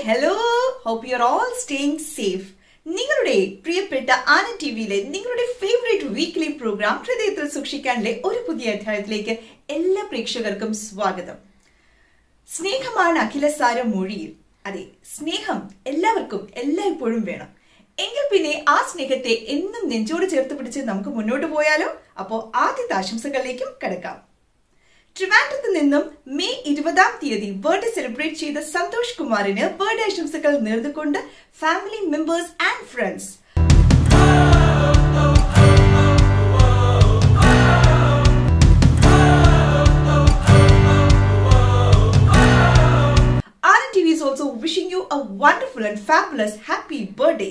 Hello hope you are all staying safe നിങ്ങളുടെ പ്രിയപ്പെട്ട Anand T വിയിലെ നിങ്ങളുടെ ഫേവറേറ്റ് വീക്ക്ലി പ്രോഗ്രാം ഹൃദയത്തിൽ സൂക്ഷിക്കാനിലെ ഒരു പുതിയ അധ്യായത്തിലേക്ക് എല്ലാ പ്രേക്ഷകർക്കും സ്വാഗതം സ്നേഹമാണ് അഖിലസാര മൊഴിയിൽ അതെ സ്നേഹം എല്ലാവർക്കും എല്ലായ്പ്പോഴും വേണം എങ്കിൽ പിന്നെ ആ സ്നേഹത്തെ എന്നും നെഞ്ചോട് ചേർത്ത് പിടിച്ച് നമുക്ക് മുന്നോട്ട് പോയാലോ അപ്പോ ആദ്യത്തെ ആശംസകളിലേക്കും കിടക്കാം ട്രിവാൻഡ്രത്ത് നിന്നും മെയ് ഇരുപതാം തീയതി ബർത്ത്ഡേ സെലിബ്രേറ്റ് ചെയ്ത സന്തോഷ് കുമാറിന് ബർത്ത്ഡേ ആശംസകൾ നേർന്നുകൊണ്ട് family members and friends Anand TV is also wishing you a wonderful and fabulous happy birthday.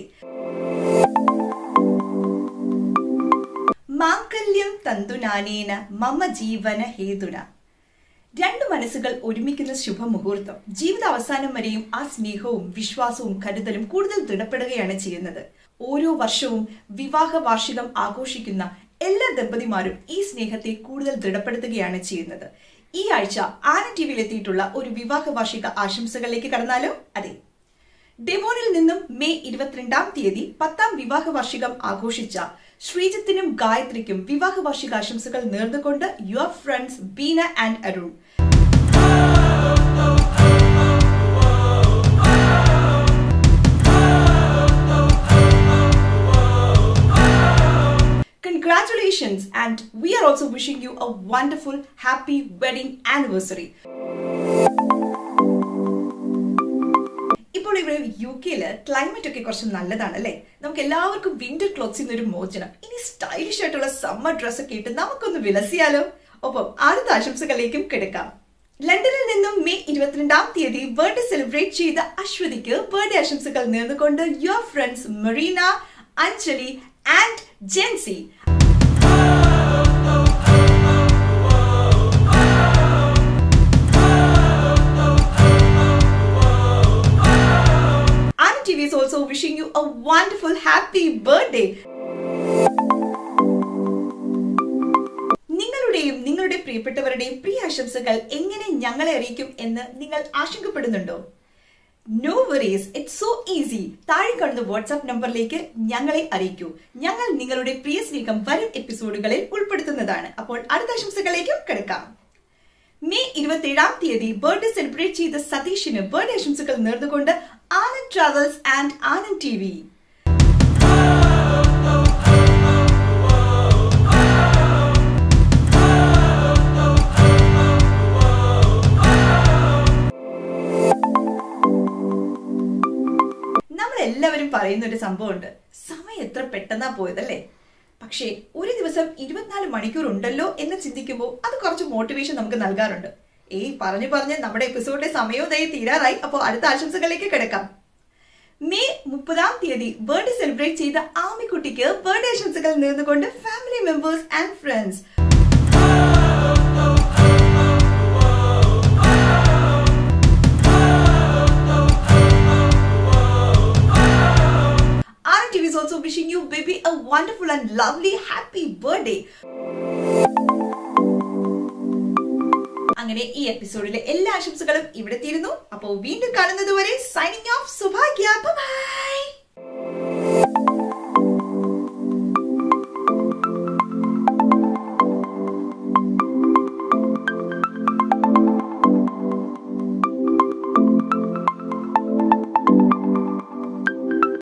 മാംഗല്യം തന്തുനാനേന മമ ജീവന ഹേതുന രണ്ട് മനസ്സുകൾ ഒരുമിക്കുന്ന ശുഭമുഹൂർത്തം ജീവിത അവസാനം വരെയും ആ സ്നേഹവും വിശ്വാസവും കരുതലും കൂടുതൽ ദൃഢപ്പെടുകയാണ് ചെയ്യുന്നത് ഓരോ വർഷവും വിവാഹ വാർഷികം ആഘോഷിക്കുന്ന എല്ലാ ദമ്പതിമാരും ഈ സ്നേഹത്തെ കൂടുതൽ ദൃഢപ്പെടുത്തുകയാണ് ചെയ്യുന്നത് ഈ ആഴ്ച ആനന്ദ് ടിവിയിൽ എത്തിയിട്ടുള്ള ഒരു വിവാഹ വാർഷിക ആശംസകളിലേക്ക് കടന്നാലോ അതെ ഡെമോണിൽ നിന്നും മെയ് ഇരുപത്തിരണ്ടാം തീയതി പത്താം വിവാഹ വാർഷികം ആഘോഷിച്ച ശ്രീജിത്തിനും ഗായത്രിക്കും വിവാഹ വാർഷിക ആശംസകൾ നേർന്നുകൊണ്ട് your friends Beena and Arun Congratulations, and we are also wishing you a wonderful, happy wedding anniversary. ഇപ്പോൾ ഇവിടെ യു കെയില് ക്ലൈമറ്റ് ഒക്കെ കുറച്ച് നല്ലതാണ് അല്ലേ നമുക്ക് എല്ലാവർക്കും വിന്റർ ക്ലോത്ത്സിൽ നിന്ന് ഒരു മോചനം ഇനി സ്റ്റൈലിഷ് ആയിട്ടുള്ള സമ്മർ ഡ്രസ് ഒക്കെ ഇട്ട് നമുക്കൊന്ന് വിലസിയാലോ ഒപ്പം അടുത്ത ആശംസകളിലേക്കും കിടക്കാം ലണ്ടനിൽ നിന്നും മെയ് ഇരുപത്തിരണ്ടാം തീയതി ബർത്ത്ഡേ സെലിബ്രേറ്റ് ചെയ്ത അശ്വതിക്ക് ബർത്ത്ഡേ ആശംസകൾ നേർന്നുകൊണ്ട് your friends Marina Anjali and Jency Anand TV is also wishing you a wonderful happy birthday. നിങ്ങളുടെയും നിങ്ങളുടെ പ്രിയപ്പെട്ടവരുടെയും പ്രിയ ആശംസകൾ എങ്ങനെ ഞങ്ങളെ അറിയിക്കും എന്ന് നിങ്ങൾ ആശങ്കപ്പെടുന്നുണ്ടോ no worries it's so easy താഴെ കാണുന്ന വാട്സ്ആപ്പ് നമ്പറിലേക്ക് ഞങ്ങളെ അറിയിക്കൂ ഞങ്ങൾ നിങ്ങളുടെ പ്രിയ സ്നേഹം വരും എപ്പിസോഡുകളിൽ ഉൾപ്പെടുത്തുന്നതാണ് അപ്പോൾ അടുത്ത ആശംസകളിലേക്കും കിടക്കാം മെയ് ഇരുപത്തിയേഴാം തീയതി ബർത്ത്ഡേ സെലിബ്രേറ്റ് ചെയ്ത സതീഷിന് ബർത്ത്ഡേ ആശംസകൾ നേർന്നുകൊണ്ട് Anand travels and Anand T V നമ്മൾ എല്ലാവരും പറയുന്ന ഒരു സംഭവമുണ്ട് സമയം എത്ര പെട്ടെന്നാ പോയതല്ലേ പക്ഷേ ഒരു ദിവസം ഇരുപത്തിനാല് മണിക്കൂർ ഉണ്ടല്ലോ എന്ന് ചിന്തിക്കുമ്പോൾ അത് കുറച്ച് മോട്ടിവേഷൻ നമുക്ക് നൽകാറുണ്ട് ഏയ് പറഞ്ഞു പറഞ്ഞ് നമ്മുടെ എപ്പിസോഡിന്റെ സമയവും ദയ തീരാറായി അപ്പോൾ അടുത്ത ആശംസകളിലേക്ക് കിടക്കാം മെയ് മുപ്പതാം തീയതി ബർത്ത്ഡേ സെലിബ്രേറ്റ് ചെയ്ത ആമിക്കുട്ടിക്ക് ബർത്ത്ഡേ ആശംസകൾ നേർന്നുകൊണ്ട് family members and friends Anand TV is also wishing you, baby, a wonderful and lovely happy birthday. അങ്ങനെ ഈ എപ്പിസോഡിലെ എല്ലാ ആശംസകളും ഇവിടെ തീരുന്നു അപ്പോൾ വീണ്ടും കാണുന്നത് വരെ സൈനിങ് ഓഫ് സുഭാഗ്യ ബൈ